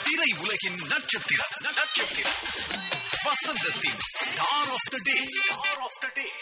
திரை உலகின் நட்சத்திரம் நட்சத்திரம் வசந்தத்தின் star of the day star of the day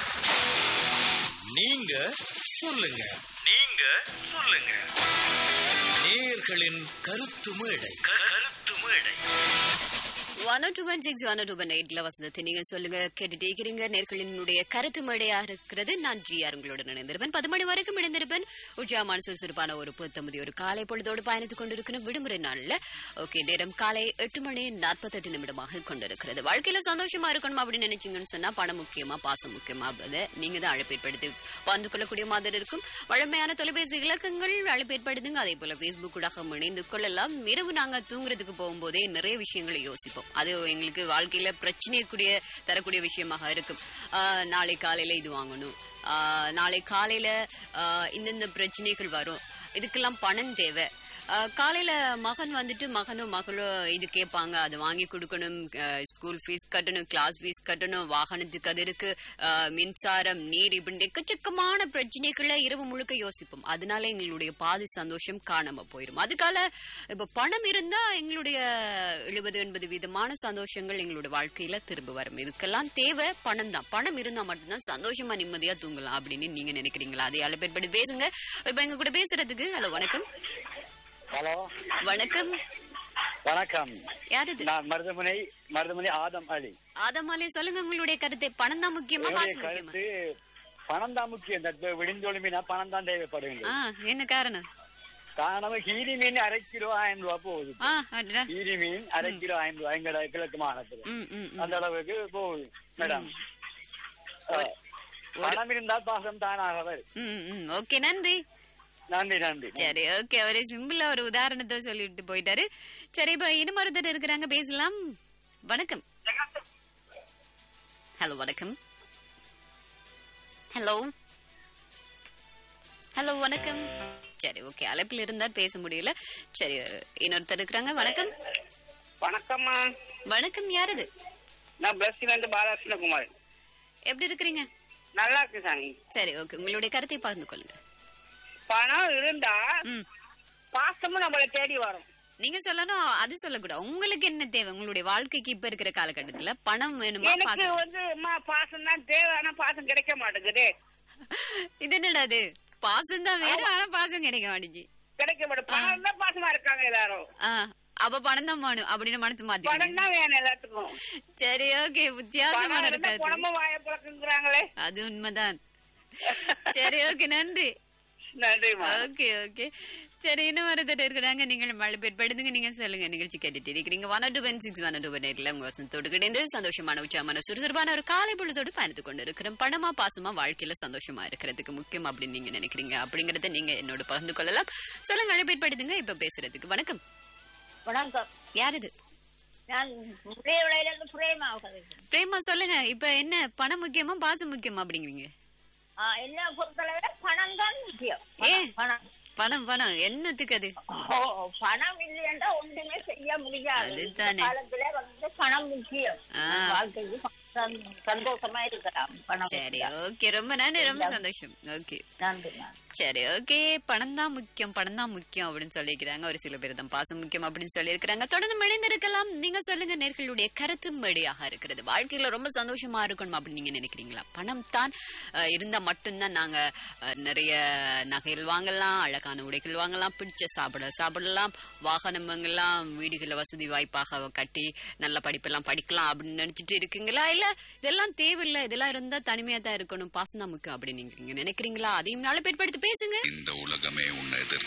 நீங்க சொல்லுங்க நீங்க சொல்லுங்க நேயர்களின் கருத்து மேடை கருத்து மேடை one two one six one two one எயிட்ல வசந்தத்தை நீங்க சொல்லுங்க கேட்டுட்டே இருக்கிறீங்க நேர்களினுடைய கருத்து மழையா இருக்கிறது நான் ஜிஆர் உங்களோட இணைந்திருப்பேன் பத்து மணி வரைக்கும் இணைந்திருப்பேன் உஜாமான சுறுசுறுப்பான ஒரு புத்தமதி ஒரு காலை பொழுதோடு பயணித்துக் கொண்டிருக்கிற விடுமுறை நாள்ல ஓகே நேரம் காலை எட்டு மணி நாற்பத்தெட்டு நிமிடமாக கொண்டிருக்கிறது வாழ்க்கையில சந்தோஷமா இருக்கணும் அப்படின்னு நினைச்சீங்கன்னு சொன்னா பணம் முக்கியமா பாசம் முக்கியமா அதை நீங்க தான் அழைப்பேற்படுத்தி பகிர்ந்து கொள்ளக்கூடிய மாதிரி இருக்கும் வழமையான தொலைபேசி இலக்கங்கள் அழைப்பேற்படுத்துங்க அதே போல பேஸ்புக் ஊடாக இணைந்து கொள்ளலாம் இரவு நாங்க தூங்குறதுக்கு போகும்போதே நிறைய விஷயங்களை யோசிப்போம் அது எங்களுக்கு வாழ்க்கையில பிரச்சனைக்குரிய தரக்கூடிய விஷயமாக இருக்கும் ஆஹ் நாளை காலையில இது வாங்கணும் ஆஹ் நாளை காலையில ஆஹ் இந்தந்த பிரச்சனைகள் வரும் இதுக்கெல்லாம் பணம் தேவை ஆஹ் காலையில மகன் வந்துட்டு மகனும் மகளும் இது கேட்பாங்க அது வாங்கி கொடுக்கணும் ஆஹ் ஸ்கூல் ஃபீஸ் கட்டணும் கிளாஸ் ஃபீஸ் கட்டணும் வாகனத்துக்கு அது இருக்கு ஆஹ் மின்சாரம் நீர் இப்படி எக்கச்சக்கமான பிரச்சனைகளை இரவு முழுக்க யோசிப்போம் அதனால எங்களுடைய பாதி சந்தோஷம் காணாம போயிடும் அதுக்கால இப்ப பணம் இருந்தா எங்களுடைய எழுபது எண்பது விதமான சந்தோஷங்கள் எங்களுடைய வாழ்க்கையில திரும்ப வரும் இதுக்கெல்லாம் தேவை பணம் தான் பணம் இருந்தா மட்டும்தான் சந்தோஷமா நிம்மதியா தூங்கலாம் அப்படின்னு நீங்க நினைக்கிறீங்களா அதை அளப்பேற்பட்டு பேசுங்க இப்ப எங்க கூட பேசுறதுக்கு ஹலோ வணக்கம் ஹலோ வணக்கம் வணக்கம் யார் இது நான் மருதமுனை மருதமுனை ஆதம் அலி ஆதமாலே சொல்லுங்க உங்களுடைய கருத்தை பணம் தான் முக்கியமா என்னுடைய காசு முக்கியமா கருத்து பணம் தான் முக்கியம் இந்த விடிஞ்சொழுமினா பணம் தான் தேவைப்படுகிறது ஆ என்ன காரணம் காரணம் கீரி மீன் அரை கிலோ ஆயிரம் ரூபாய் போகுது ஆ அடடா கீரி மீன் அரை கிலோ ஆயிரம் ரூபாய் எங்கட கிழக்கு மாகாணத்துல ம் ம் ம். அந்த அளவுக்கு போகுது மேடம் ஒரு- பணம் இருந்தால் பாசம் தானாக வரும் ம் ம் ஓகே நன்றி நன்றி நன்றி சரி ஓகே அவரே சிம்பிளா ஒரு உதாரணத்தை சொல்லிட்டு போயிட்டாரு சரி இப்ப இன்னும் ஒருத்தர் இருக்கிறாங்க பேசலாம் வணக்கம் ஹலோ வணக்கம் ஹலோ ஹலோ வணக்கம் சரி ஓகே அழைப்பில் இருந்தா பேச முடியல சரி இன்னொருத்தர் இருக்கிறாங்க வணக்கம் வணக்கம்மா வணக்கம் யார் இது நான் பிளஸ்ல இருந்து பாலகிருஷ்ணகுமார் எப்படி இருக்கிறீங்க நல்லா இருக்கு சாமி சரி ஓகே உங்களுடைய கருத்தை பகிர்ந்து கொள்ளுங்க பணம் இருந்தா ம் பாசமும் நம்மள தேடி வரும் நீங்க சொல்லணும் அது சொல்லக்கூடாது உங்களுக்கு என்ன தேவை உங்களுடைய வாழ்க்கைக்கு இப்ப இருக்கிற காலகட்டத்துல பணம் வேணுமா எனக்கு பாசம் வந்து அம்மா பாசம் தான் தேவை ஆனா பாசம் கிடைக்க மாட்டேங்குது இது என்னடா அது பாசம் தான் வேணும் ஆனா பாசம் கிடைக்க மாட்டேங்குது கிடைக்க மாட்டேன் பணம் தான் பாசமா இருக்காங்க எல்லாரும் ஆ, அப்ப பணம் தான் வேணும் அப்படின்னு மனசு பணம் மாத்திக்கணும் தான் வேணும் எல்லாத்துக்கும் சரி ஓகே வித்தியாசமான பணம் இருந்தா இருக்காது குழம்பு வாய பழக்குங்கிறாங்களே அது உண்மைதான் சரி ஓகே நன்றி நன்றிம்மா ஓகே ஓகே சரி இன்னும் ஒருத்தர் இருக்கிறாங்க நீங்கள் மழை பெற்படுத்துங்க நீங்க சொல்லுங்க நிகழ்ச்சி கேட்டுட்டு இருக்கிறீங்க one two one six one two one எயிட்ல உங்க வசந்தத்தோடு கிடைந்து சந்தோஷமான உற்சாகமான சுறுசுறுப்பான ஒரு காலை பொழுதோடு பயணித்து கொண்டு இருக்கிறோம் பணமா பாசமா வாழ்க்கையில சந்தோஷமா இருக்கிறதுக்கு முக்கியம் அப்படின்னு நீங்க நினைக்கிறீங்க அப்படிங்கறத நீங்க என்னோட பகிர்ந்து கொள்ளலாம் சொல்லுங்க அழைப்பேற்படுத்துங்க இப்ப பேசுறதுக்கு வணக்கம் வணக்கம் யார் இது நான் புரியவிலையில இருந்து புரியமா பிரேமா சொல்லுங்க இப்ப என்ன பணம் முக்கியமா பாசம் முக்கியமா அப்படிங்கிறீங்க என்ன பொறுத்தளவுல பணம் தான் முக்கியம் ஏன்? பணம் பணம் பணம் என்னத்துக்கு அது ஓ, பணம் இல்லையா ஒன்றுமே செய்ய முடியாது இந்த அதுதானே. காலத்துல வந்து பணம் முக்கியம் ஆ. வாழ்க்கைக்கு சந்தோஷம், சந்தோஷமா இருக்கலாம் பணம் சரி இருந்தா. ஓகே ரொம்ப நன்றி ரொம்ப சந்தோஷம் ஓகே நன்றி நன்றி. சரி ஓகே பணம் தான் முக்கியம் பணம் தான் முக்கியம் அப்படின்னு சொல்லியிருக்கிறாங்க ஒரு சில பேர் தான் பாசம் முக்கியம் அப்படின்னு சொல்லியிருக்கிறாங்க தொடர்ந்து மணிந்திருக்கலாம் நீங்க சொல்லுங்க நேர்களுடைய கருத்து மடியாக இருக்கிறது வாழ்க்கையில ரொம்ப சந்தோஷமா இருக்கணும் அப்படின்னு நீங்க நினைக்கிறீங்களா பணம் தான் அஹ், இருந்தா மட்டும்தான் நாங்க அஹ், நிறைய நகைகள் வாங்கலாம் அழகான உடைகள் வாங்கலாம் பிடிச்ச சாப்பிட சாப்பிடலாம் வாகனம் வாங்கலாம் வீடுகளை வசதி வாய்ப்பாக கட்டி நல்ல படிப்பெல்லாம் படிக்கலாம் அப்படின்னு நினைச்சிட்டு இருக்கீங்களா இல்ல இதெல்லாம் தேவையில்லை இதெல்லாம் இருந்தா தனிமையா தான் இருக்கணும் பாசம் தான் முக்கியம் அப்படின்னு நீங்க நினைக்கிறீங்களா அதையும் நாளை பேர்படுத்தி பேசுங்க இந்த உலகமே உன்னை எதிர்பார்க்கிறது